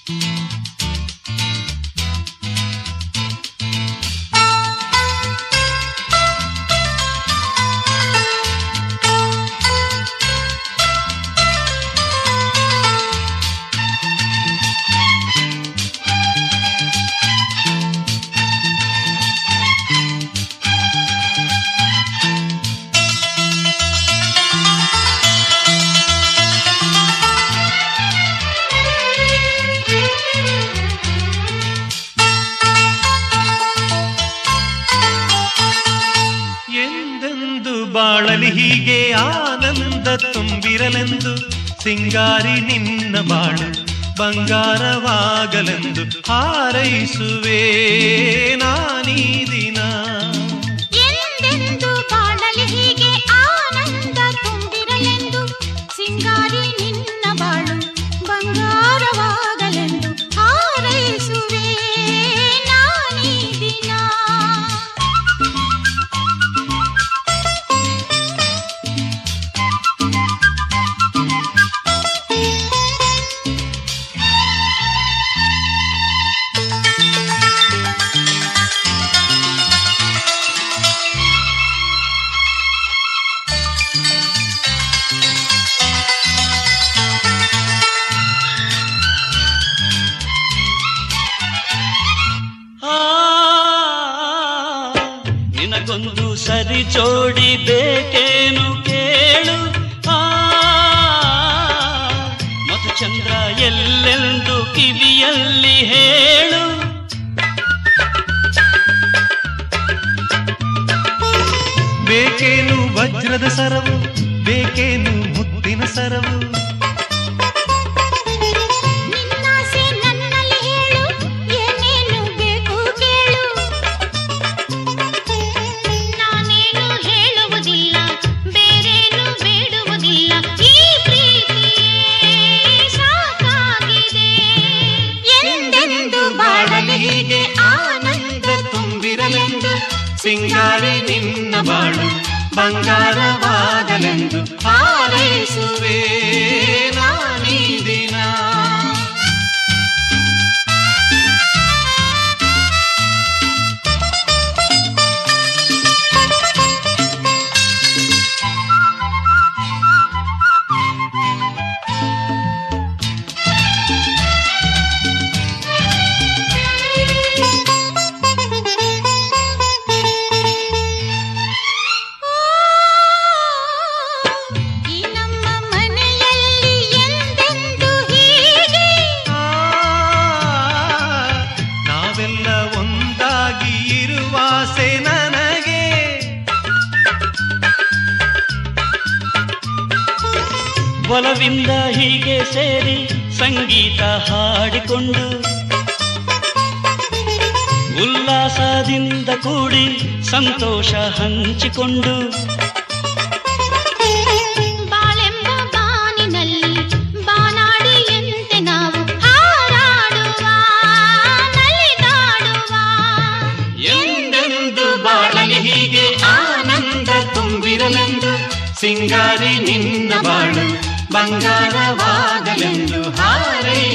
ಎಂದೆಂದು ಬಾಳಲಿ ಹೀಗೆ ಆನಂದ ತುಂಬಿರಲೆಂದು ಸಿಂಗಾರಿ ನಿನ್ನ ಬಾಳು ಬಂಗಾರವಾಗಲೆಂದು ಹಾರೈಸುವೆ ನಾನೀ ದಿನ ಎಂದೆಂದು ಬಾಳಲಿ ಹೀಗೆ ಆನಂದ ತುಂಬಿರಲೆಂದು ಸಿಂಗಾರಿ ನಿನ್ನ ಬಾಳು ಬಂಗಾರವಾಗಲೆಂದು ಹಾರೈಸುವೆ ನಾನೀ ದಿನ ಆ ನಿನಗೊಂದು ಸರಿ ಜೋಡಿ ಬೇಕೇನು ಕೇಳು ಆ ಮಧುಚಂದ್ರ ಎಲ್ಲೆಂದು ಕಿವಿಯಲ್ಲಿ ಹೇಳು ಬೇಕೇನು ವಜ್ರದ ಸರವು ಬೇಕೇನು ಮುತ್ತಿನ ಸರವು ನಿನ್ನಾಸೆ ನನ್ನಲ್ಲಿ ಹೇಳು ಏನೇನು ಬೇಕು ಕೇಳು ನಾನೇನು ಹೇಳುವುದಿಲ್ಲ ಬೇರೇನು ಬೇಡುವುದಿಲ್ಲ ಈ ಪ್ರೀತಿಯೇ ಸಾಕಾಗಿದೆ ಎಂದೆಂದು ಬಾಳಲಿ ಹೀಗೆ ಆನಂದ ತುಂಬಿರಲೆಂದು ಸಿಂಗಾರಿ ನಿನ್ನ ಬಾಳು ಬಂಗಾರವಾಗಲೆಂದು ಹಾರೈಸುವೆ ನಾನೀ ದಿನ ಈ ನಮ್ಮ ಮನೆಯಲ್ಲಿ ಎಂದೆಂದು ಹೀಗೆ ಆ, ನಾವೆಲ್ಲ ಒಂದಾಗಿ ಇರುವಾಸೆ ನನಗೆ ಒಲವಿಂದ ಹೀಗೆ ಸೇರಿ ಸಂಗೀತ ಹಾಡಿಕೊಂಡು ಉಲ್ಲಾಸದಿಂದ ಕೂಡಿ ಸಂತೋಷ ಹಂಚಿಕೊಂಡು ಬಾಳೆಂಬ ಬಾನಿನಲ್ಲಿ ಬಾನಾಡಿಯಂತೆ ನಾವು ಹಾರಾಡುವ ನಲಿದಾಡುವ ಎಂದೆಂದು ಬಾಳಲಿ ಹೀಗೆ ಆನಂದ ತುಂಬಿರಲೆಂದು ಸಿಂಗಾರಿ ನಿನ್ನ ಬಾಳು ಬಂಗಾರವಾಗಲೆಂದು ಹಾರೈ